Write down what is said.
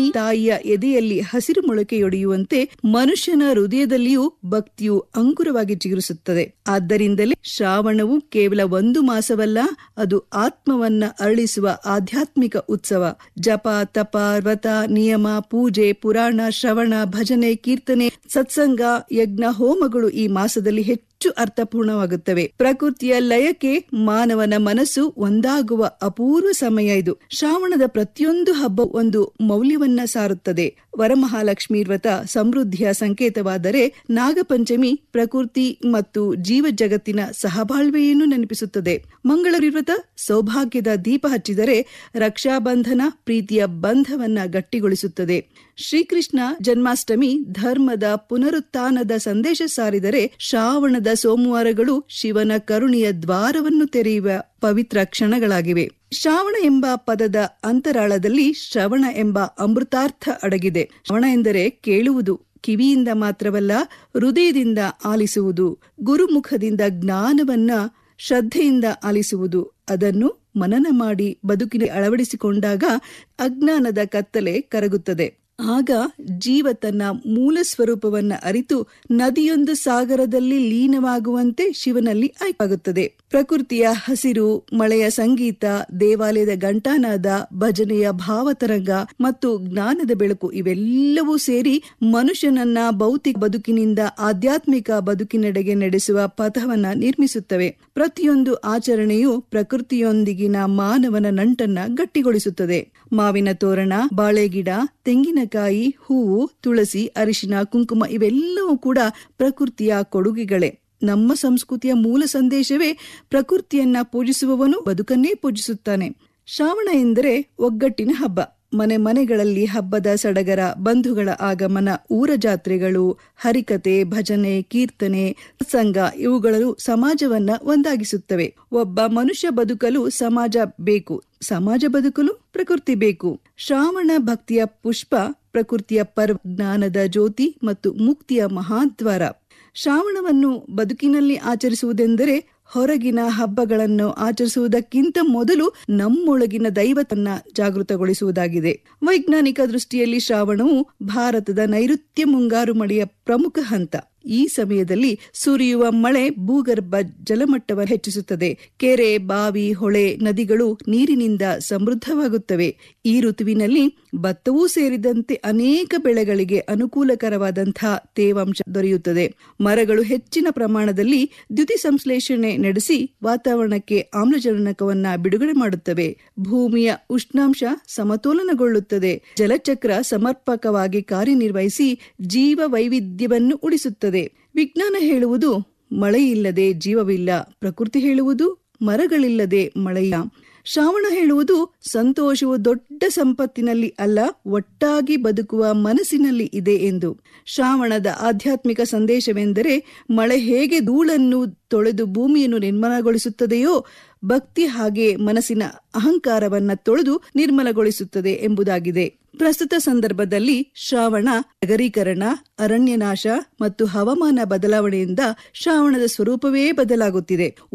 ತಾಯಿಯ ಎದೆಯಲ್ಲಿ ಹಸಿರು ಮೊಳಕೆಯೊಡೆಯುವಂತೆ ಮನುಷ್ಯನ ಹೃದಯದಲ್ಲಿಯೂ ಭಕ್ತಿಯು ಅಂಕುರವಾಗಿ ಚಿಗುರಿಸುತ್ತದೆ ಆದ್ದರಿಂದಲೇ ಶ್ರಾವಣವು ಕೇವಲ ಒಂದು ಮಾಸವಲ್ಲ ಅದು ಆತ್ಮವನ್ನ ಅರಳಿಸುವ ಆಧ್ಯಾತ್ಮಿಕ ಉತ್ಸವ ಜಪ ತಪ ವ್ರತ ನಿಯಮ ಪೂಜೆ ಪುರಾಣ ಶ್ರವಣ ಭಜನೆ ಕೀರ್ತನೆ ಸತ್ಸಂಗ ಯಜ್ಞ ಹೋಮಗಳು ಈ ಮಾಸದಲ್ಲಿ ಹೆಚ್ಚು ಅರ್ಥಪೂರ್ಣವಾಗುತ್ತವೆ ಪ್ರಕೃತಿಯ ಲಯಕ್ಕೆ ಮಾನವನ ಮನಸ್ಸು ಒಂದಾಗುವ ಅಪೂರ್ವ ಸಮಯ ಇದು ಶ್ರಾವಣದ ಪ್ರತಿಯೊಂದು ಹಬ್ಬ ಒಂದು ಮೌಲ್ಯವನ್ನ ಸಾರುತ್ತದೆ ವರಮಹಾಲಕ್ಷ್ಮಿ ವ್ರತ ಸಮೃದ್ಧಿಯ ಸಂಕೇತವಾದರೆ ನಾಗಪಂಚಮಿ ಪ್ರಕೃತಿ ಮತ್ತು ಜೀವ ಜಗತ್ತಿನ ಸಹಬಾಳ್ವೆಯನ್ನು ನೆನಪಿಸುತ್ತದೆ ಮಂಗಳೂರಿ ವ್ರತ ಸೌಭಾಗ್ಯದ ದೀಪ ಹಚ್ಚಿದರೆ ರಕ್ಷಾಬಂಧನ ಪ್ರೀತಿಯ ಬಂಧವನ್ನ ಗಟ್ಟಿಗೊಳಿಸುತ್ತದೆ ಶ್ರೀಕೃಷ್ಣ ಜನ್ಮಾಷ್ಟಮಿ ಧರ್ಮದ ಪುನರುತ್ಥಾನದ ಸಂದೇಶ ಸಾರಿದರೆ ಶ್ರಾವಣದ ಸೋಮವಾರಗಳು ಶಿವನ ಕರುಣೆಯ ದ್ವಾರವನ್ನು ತೆರೆಯುವ ಪವಿತ್ರ ಕ್ಷಣಗಳಾಗಿವೆ ಶ್ರಾವಣ ಎಂಬ ಪದದ ಅಂತರಾಳದಲ್ಲಿ ಶ್ರವಣ ಎಂಬ ಅಮೃತಾರ್ಥ ಅಡಗಿದೆ ಶ್ರವಣ ಎಂದರೆ ಕೇಳುವುದು ಕಿವಿಯಿಂದ ಮಾತ್ರವಲ್ಲ ಹೃದಯದಿಂದ ಆಲಿಸುವುದು ಗುರುಮುಖದಿಂದ ಜ್ಞಾನವನ್ನ ಶ್ರದ್ಧೆಯಿಂದ ಆಲಿಸುವುದು ಅದನ್ನು ಮನನ ಮಾಡಿ ಬದುಕಿನ ಅಳವಡಿಸಿಕೊಂಡಾಗ ಅಜ್ಞಾನದ ಕತ್ತಲೆ ಕರಗುತ್ತದೆ ಆಗ ಜೀವ ತನ್ನ ಮೂಲ ಸ್ವರೂಪವನ್ನ ಅರಿತು ನದಿಯೊಂದು ಸಾಗರದಲ್ಲಿ ಲೀನವಾಗುವಂತೆ ಶಿವನಲ್ಲಿ ಆಯ್ಕಾಗುತ್ತದೆ ಪ್ರಕೃತಿಯ ಹಸಿರು ಮಳೆಯ ಸಂಗೀತ ದೇವಾಲಯದ ಘಂಟಾನಾದ ಭಜನೆಯ ಭಾವತರಂಗ ಮತ್ತು ಜ್ಞಾನದ ಬೆಳಕು ಇವೆಲ್ಲವೂ ಸೇರಿ ಮನುಷ್ಯನನ್ನ ಭೌತಿಕ ಬದುಕಿನಿಂದ ಆಧ್ಯಾತ್ಮಿಕ ಬದುಕಿನೆಡೆಗೆ ನಡೆಸುವ ಪಥವನ್ನ ನಿರ್ಮಿಸುತ್ತವೆ ಪ್ರತಿಯೊಂದು ಆಚರಣೆಯು ಪ್ರಕೃತಿಯೊಂದಿಗಿನ ಮಾನವನ ನಂಟನ್ನ ಗಟ್ಟಿಗೊಳಿಸುತ್ತದೆ ಮಾವಿನ ತೋರಣ ಬಾಳೆಗಿಡ ತೆಂಗಿನಕಾಯಿ ಹೂವು ತುಳಸಿ ಅರಿಶಿನ ಕುಂಕುಮ ಇವೆಲ್ಲವೂ ಕೂಡ ಪ್ರಕೃತಿಯ ಕೊಡುಗೆಗಳೇ ನಮ್ಮ ಸಂಸ್ಕೃತಿಯ ಮೂಲ ಸಂದೇಶವೇ ಪ್ರಕೃತಿಯನ್ನ ಪೂಜಿಸುವವನು ಬದುಕನ್ನೇ ಪೂಜಿಸುತ್ತಾನೆ ಶ್ರಾವಣ ಎಂದರೆ ಒಗ್ಗಟ್ಟಿನ ಹಬ್ಬ ಮನೆ ಮನೆಗಳಲ್ಲಿ ಹಬ್ಬದ ಸಡಗರ ಬಂಧುಗಳ ಆಗಮನ ಊರ ಜಾತ್ರೆಗಳು ಹರಿಕತೆ ಭಜನೆ ಕೀರ್ತನೆ ಸಂಘ ಇವುಗಳು ಸಮಾಜವನ್ನ ಒಂದಾಗಿಸುತ್ತವೆ ಒಬ್ಬ ಮನುಷ್ಯ ಬದುಕಲು ಸಮಾಜ ಬೇಕು ಸಮಾಜ ಬದುಕಲು ಪ್ರಕೃತಿ ಬೇಕು ಶ್ರಾವಣ ಭಕ್ತಿಯ ಪುಷ್ಪ ಪ್ರಕೃತಿಯ ಪರ್ವ ಜ್ಞಾನದ ಜ್ಯೋತಿ ಮತ್ತು ಮುಕ್ತಿಯ ಮಹಾದ್ವಾರ ಶ್ರಾವಣವನ್ನು ಬದುಕಿನಲ್ಲಿ ಆಚರಿಸುವುದೆಂದರೆ ಹೊರಗಿನ ಹಬ್ಬಗಳನ್ನು ಆಚರಿಸುವುದಕ್ಕಿಂತ ಮೊದಲು ನಮ್ಮೊಳಗಿನ ದೈವತನ್ನ ಜಾಗೃತಗೊಳಿಸುವುದಾಗಿದೆ ವೈಜ್ಞಾನಿಕ ದೃಷ್ಟಿಯಲ್ಲಿ ಶ್ರಾವಣವು ಭಾರತದ ನೈಋತ್ಯ ಮುಂಗಾರು ಮಳೆಯ ಪ್ರಮುಖ ಹಂತ ಈ ಸಮಯದಲ್ಲಿ ಸುರಿಯುವ ಮಳೆ ಭೂಗರ್ಭ ಜಲಮಟ್ಟವನ್ನು ಹೆಚ್ಚಿಸುತ್ತದೆ ಕೆರೆ ಬಾವಿ ಹೊಳೆ ನದಿಗಳು ನೀರಿನಿಂದ ಸಮೃದ್ಧವಾಗುತ್ತವೆ ಈ ಋತುವಿನಲ್ಲಿ ಭತ್ತವೂ ಸೇರಿದಂತೆ ಅನೇಕ ಬೆಳೆಗಳಿಗೆ ಅನುಕೂಲಕರವಾದಂತಹ ತೇವಾಂಶ ದೊರೆಯುತ್ತದೆ ಮರಗಳು ಹೆಚ್ಚಿನ ಪ್ರಮಾಣದಲ್ಲಿ ದ್ಯುತಿ ಸಂಶ್ಲೇಷಣೆ ನಡೆಸಿ ವಾತಾವರಣಕ್ಕೆ ಆಮ್ಲಜನಕವನ್ನ ಬಿಡುಗಡೆ ಮಾಡುತ್ತವೆ ಭೂಮಿಯ ಉಷ್ಣಾಂಶ ಸಮತೋಲನಗೊಳ್ಳುತ್ತದೆ ಜಲಚಕ್ರ ಸಮರ್ಪಕವಾಗಿ ಕಾರ್ಯನಿರ್ವಹಿಸಿ ಜೀವ ವೈವಿಧ್ಯವನ್ನು ಉಳಿಸುತ್ತದೆ ವಿಜ್ಞಾನ ಹೇಳುವುದು ಮಳೆಯಿಲ್ಲದೆ ಜೀವವಿಲ್ಲ ಪ್ರಕೃತಿ ಹೇಳುವುದು ಮರಗಳಿಲ್ಲದೆ ಮಳೆಯ ಶ್ರಾವಣ ಹೇಳುವುದು ಸಂತೋಷವು ದೊಡ್ಡ ಸಂಪತ್ತಿನಲ್ಲಿ ಅಲ್ಲ ಒಟ್ಟಾಗಿ ಬದುಕುವ ಮನಸ್ಸಿನಲ್ಲಿ ಇದೆ ಎಂದು ಶ್ರಾವಣದ ಆಧ್ಯಾತ್ಮಿಕ ಸಂದೇಶವೆಂದರೆ ಮಳೆ ಹೇಗೆ ಧೂಳನ್ನು ತೊಳೆದು ಭೂಮಿಯನ್ನು ನಿರ್ಮಲಗೊಳಿಸುತ್ತದೆಯೋ ಭಕ್ತಿ ಹಾಗೆ ಮನಸ್ಸಿನ ಅಹಂಕಾರವನ್ನ ತೊಳೆದು ನಿರ್ಮಲಗೊಳಿಸುತ್ತದೆ ಎಂಬುದಾಗಿದೆ ಪ್ರಸ್ತುತ ಸಂದರ್ಭದಲ್ಲಿ ಶ್ರಾವಣ ನಗರೀಕರಣ ಅರಣ್ಯನಾಶ ಮತ್ತು ಹವಾಮಾನ ಬದಲಾವಣೆಯಿಂದ ಶ್ರಾವಣದ ಸ್ವರೂಪವೇ ಬದಲಾಗುತ್ತಿದೆ